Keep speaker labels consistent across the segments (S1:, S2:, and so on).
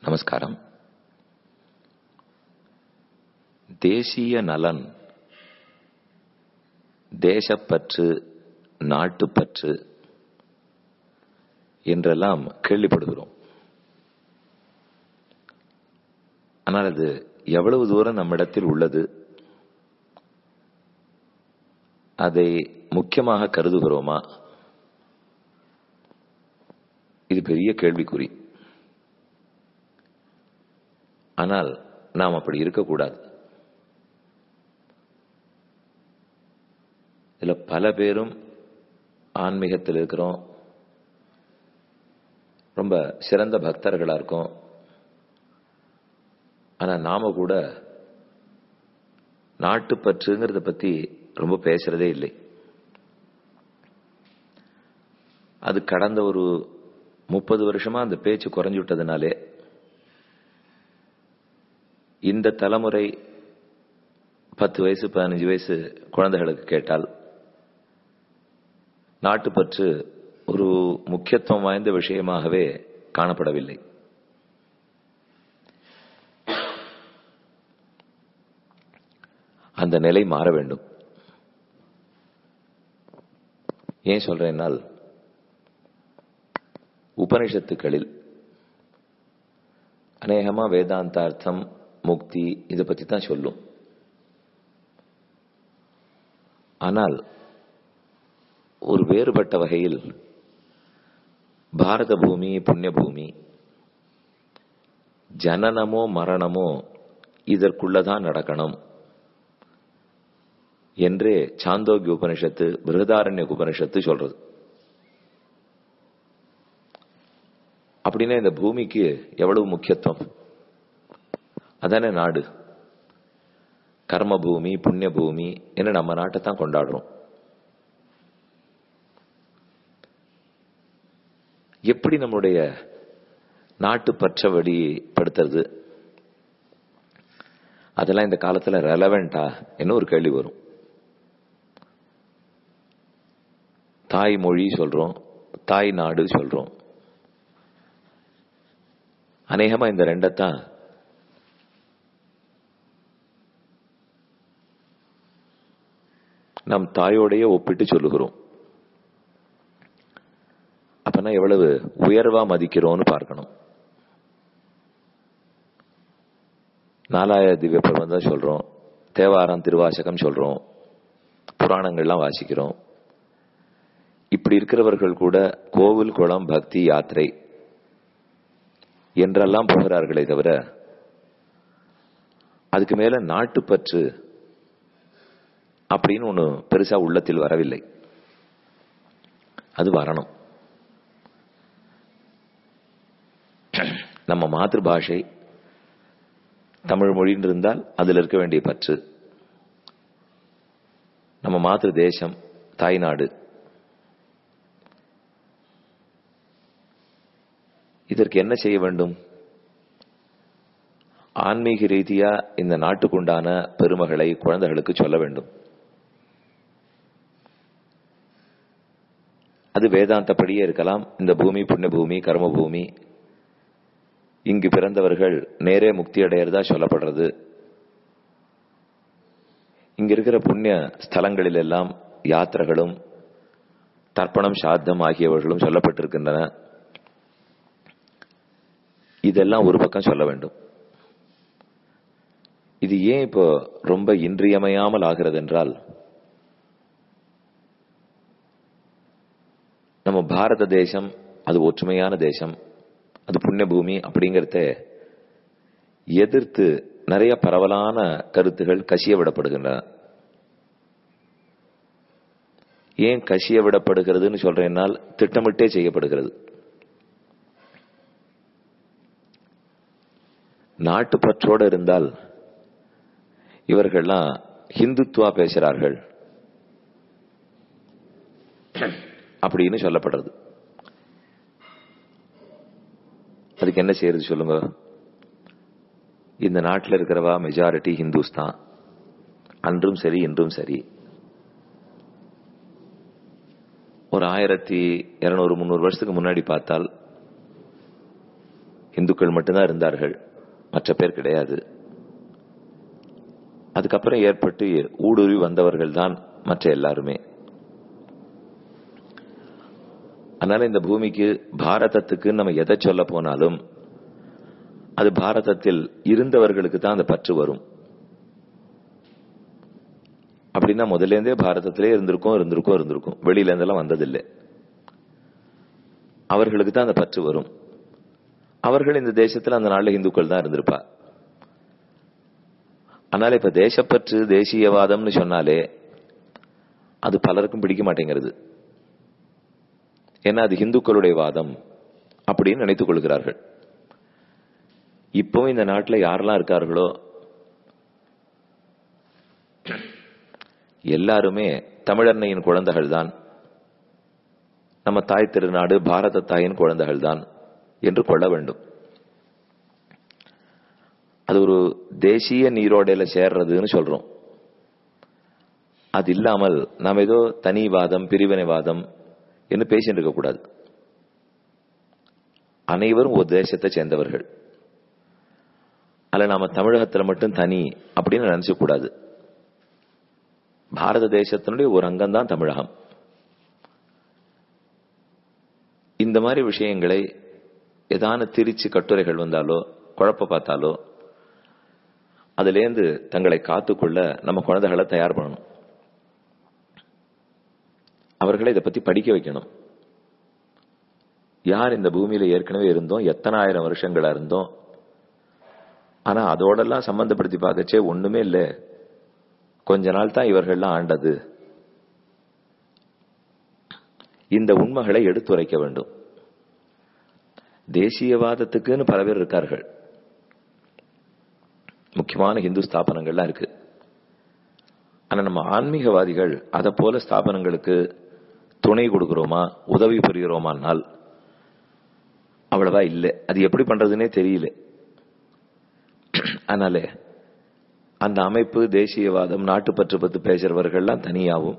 S1: நமஸ்காரம் தேசிய நலன் தேசப்பற்று நாட்டுப்பற்று என்றெல்லாம் கேள்விப்படுகிறோம் ஆனால் அது எவ்வளவு தூரம் நம்மிடத்தில் உள்ளது அதை முக்கியமாக கருதுகிறோமா இது பெரிய கேள்விக்குறி ஆனால் நாம் அப்படி இருக்கக்கூடாது இதுல பல பேரும் ஆன்மீகத்தில் இருக்கிறோம் ரொம்ப சிறந்த பக்தர்களா இருக்கோம் ஆனா நாம கூட நாட்டுப்பற்றுங்கிறத பத்தி ரொம்ப பேசுறதே இல்லை அது கடந்த ஒரு முப்பது வருஷமா அந்த பேச்சு குறைஞ்சு விட்டதுனாலே இந்த தலைமுறை பத்து வயசு பதினஞ்சு வயசு குழந்தைகளுக்கு கேட்டால் நாட்டுப்பற்று ஒரு முக்கியத்துவம் வாய்ந்த விஷயமாகவே காணப்படவில்லை அந்த நிலை மாற வேண்டும் ஏன் சொல்றேன்னால் உபனிஷத்துக்களில் அநேகமா வேதாந்தார்த்தம் முக்தி இதை பத்தி தான் சொல்லும் ஆனால் ஒரு வேறுபட்ட வகையில் பாரத பூமி புண்ணிய பூமி ஜனனமோ மரணமோ இதற்குள்ளதான் நடக்கணும் என்றே சாந்தோக்கிய உபனிஷத்து பிருகதாரண்ய உபனிஷத்து சொல்றது அப்படின்னா இந்த பூமிக்கு எவ்வளவு முக்கியத்துவம் அதானே நாடு கர்ம பூமி புண்ணிய பூமி என்று நம்ம நாட்டை தான் கொண்டாடுறோம் எப்படி நம்முடைய நாட்டு பற்ற வெளிப்படுத்துறது அதெல்லாம் இந்த காலத்துல ரெலவெண்டா என்ன ஒரு கேள்வி வரும் தாய் மொழி சொல்றோம் தாய் நாடு சொல்றோம் அநேகமா இந்த ரெண்டத்தான் நம் தாயோடைய ஒப்பிட்டு சொல்லுகிறோம் அப்பனா எவ்வளவு உயர்வா மதிக்கிறோம்னு பார்க்கணும் நாலாய திவ்ய பிரபந்தம் சொல்றோம் தேவாரம் திருவாசகம் சொல்றோம் புராணங்கள்லாம் வாசிக்கிறோம் இப்படி இருக்கிறவர்கள் கூட கோவில் குளம் பக்தி யாத்திரை என்றெல்லாம் போகிறார்களே தவிர அதுக்கு மேல நாட்டுப்பற்று அப்படின்னு ஒண்ணு பெருசா உள்ளத்தில் வரவில்லை அது வரணும் நம்ம மாத்திரு பாஷை தமிழ் மொழின்னு இருந்தால் அதில் இருக்க வேண்டிய பற்று நம்ம மாத்திரு தேசம் தாய்நாடு இதற்கு என்ன செய்ய வேண்டும் ஆன்மீக ரீதியா இந்த நாட்டுக்குண்டான பெருமகளை குழந்தைகளுக்கு சொல்ல வேண்டும் அது வேதாந்தப்படியே இருக்கலாம் இந்த பூமி புண்ணிய பூமி கர்ம பூமி இங்கு பிறந்தவர்கள் நேரே முக்தி அடையிறதா சொல்லப்படுறது இங்க இருக்கிற புண்ணிய ஸ்தலங்களில் எல்லாம் யாத்திரைகளும் தர்ப்பணம் சாத்தம் ஆகியவர்களும் சொல்லப்பட்டிருக்கின்றன இதெல்லாம் ஒரு பக்கம் சொல்ல வேண்டும் இது ஏன் இப்போ ரொம்ப இன்றியமையாமல் ஆகிறது என்றால் நம்ம பாரத தேசம் அது ஒற்றுமையான தேசம் அது புண்ணிய பூமி அப்படிங்கிறத எதிர்த்து நிறைய பரவலான கருத்துகள் கசிய விடப்படுகின்றன ஏன் கசிய விடப்படுகிறதுன்னு சொல்றேன்னால் திட்டமிட்டே செய்யப்படுகிறது நாட்டுப்பற்றோடு இருந்தால் இவர்கள்லாம் ஹிந்துத்துவா பேசுறார்கள் அப்படின்னு சொல்லப்படுறது அதுக்கு என்ன செய்யறது சொல்லுங்க இந்த நாட்டில் இருக்கிறவா மெஜாரிட்டி ஹிந்துஸ் தான் அன்றும் சரி இன்றும் சரி ஒரு ஆயிரத்தி இருநூறு முந்நூறு வருஷத்துக்கு முன்னாடி பார்த்தால் இந்துக்கள் மட்டும்தான் இருந்தார்கள் மற்ற பேர் கிடையாது அதுக்கப்புறம் ஏற்பட்டு ஊடுருவி வந்தவர்கள் தான் மற்ற எல்லாருமே அதனால இந்த பூமிக்கு பாரதத்துக்கு நம்ம எதை சொல்ல போனாலும் அது பாரதத்தில் இருந்தவர்களுக்கு தான் அந்த பற்று வரும் அப்படின்னா முதல்ல இருந்தே பாரதத்திலே இருந்திருக்கும் இருந்திருக்கும் இருந்திருக்கும் வெளியில இருந்தெல்லாம் வந்ததில்லை அவர்களுக்கு தான் அந்த பற்று வரும் அவர்கள் இந்த தேசத்துல அந்த நாள்ல இந்துக்கள் தான் இருந்திருப்பா அதனால இப்ப தேசப்பற்று தேசியவாதம்னு சொன்னாலே அது பலருக்கும் பிடிக்க மாட்டேங்கிறது ஏன்னா அது இந்துக்களுடைய வாதம் அப்படின்னு நினைத்துக் கொள்கிறார்கள் இப்பவும் இந்த நாட்டில் யாரெல்லாம் இருக்கார்களோ எல்லாருமே தமிழன்னையின் குழந்தைகள் தான் நம்ம தாய் திருநாடு பாரத தாயின் குழந்தைகள் தான் என்று கொள்ள வேண்டும் அது ஒரு தேசிய நீரோடையில சேர்றதுன்னு சொல்றோம் அது இல்லாமல் நாம் ஏதோ தனிவாதம் பிரிவினைவாதம் என்று பேசிட்டு இருக்கக்கூடாது அனைவரும் ஒரு தேசத்தை சேர்ந்தவர்கள் அல்ல நாம தமிழகத்துல மட்டும் தனி அப்படின்னு நினைச்ச கூடாது பாரத தேசத்தினுடைய ஒரு அங்கம் தான் தமிழகம் இந்த மாதிரி விஷயங்களை ஏதான திரிச்சு கட்டுரைகள் வந்தாலோ குழப்ப பார்த்தாலோ அதுலேருந்து தங்களை காத்துக்கொள்ள நம்ம குழந்தைகளை தயார் பண்ணணும் அவர்களை இதை பத்தி படிக்க வைக்கணும் யார் இந்த பூமியில ஏற்கனவே இருந்தோம் எத்தனை ஆயிரம் வருஷங்களா இருந்தோம் ஆனா அதோடெல்லாம் சம்பந்தப்படுத்தி பார்க்கச்சே ஒண்ணுமே இல்ல கொஞ்ச நாள் தான் இவர்கள்லாம் ஆண்டது இந்த உண்மைகளை எடுத்துரைக்க வேண்டும் தேசியவாதத்துக்குன்னு பல பேர் இருக்கார்கள் முக்கியமான இந்து ஸ்தாபனங்கள்லாம் இருக்கு ஆனா நம்ம ஆன்மீகவாதிகள் அதை போல ஸ்தாபனங்களுக்கு துணை கொடுக்கிறோமா உதவி புரிகிறோமானால் அவ்வளவா இல்லை அது எப்படி பண்றதுன்னே தெரியல அதனால அந்த அமைப்பு தேசியவாதம் நாட்டுப்பற்று பத்து பேசுறவர்கள்லாம் தனியாகவும்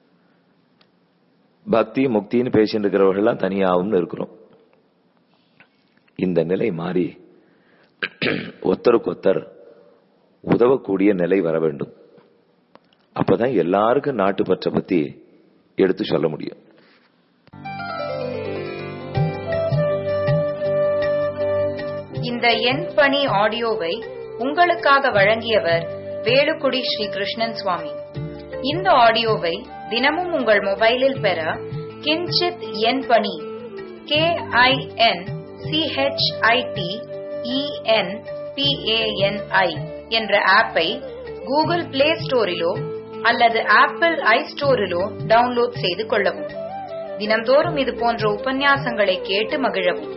S1: பக்தி முக்தின்னு பேசிட்டு இருக்கிறவர்கள்லாம் தனியாகவும் இருக்கிறோம் இந்த நிலை மாறி ஒத்தருக்கு ஒத்தர் உதவக்கூடிய நிலை வர வேண்டும் அப்பதான் எல்லாருக்கும் நாட்டுப்பற்றை பத்தி எடுத்து சொல்ல முடியும்
S2: இந்த எண் பணி ஆடியோவை உங்களுக்காக வழங்கியவர் வேலுக்குடி ஸ்ரீ கிருஷ்ணன் சுவாமி இந்த ஆடியோவை தினமும் உங்கள் மொபைலில் பெற கிஞ்சித் எண் பணி கே ஐ என் சிஹெச்ஐடி இஎன் பிஏஎன்ஐ என்ற ஆப்பை கூகுள் பிளே ஸ்டோரிலோ அல்லது ஆப்பிள் ஐ ஸ்டோரிலோ டவுன்லோட் செய்து கொள்ளவும் தினம்தோறும் இது போன்ற உபன்யாசங்களை கேட்டு மகிழவும்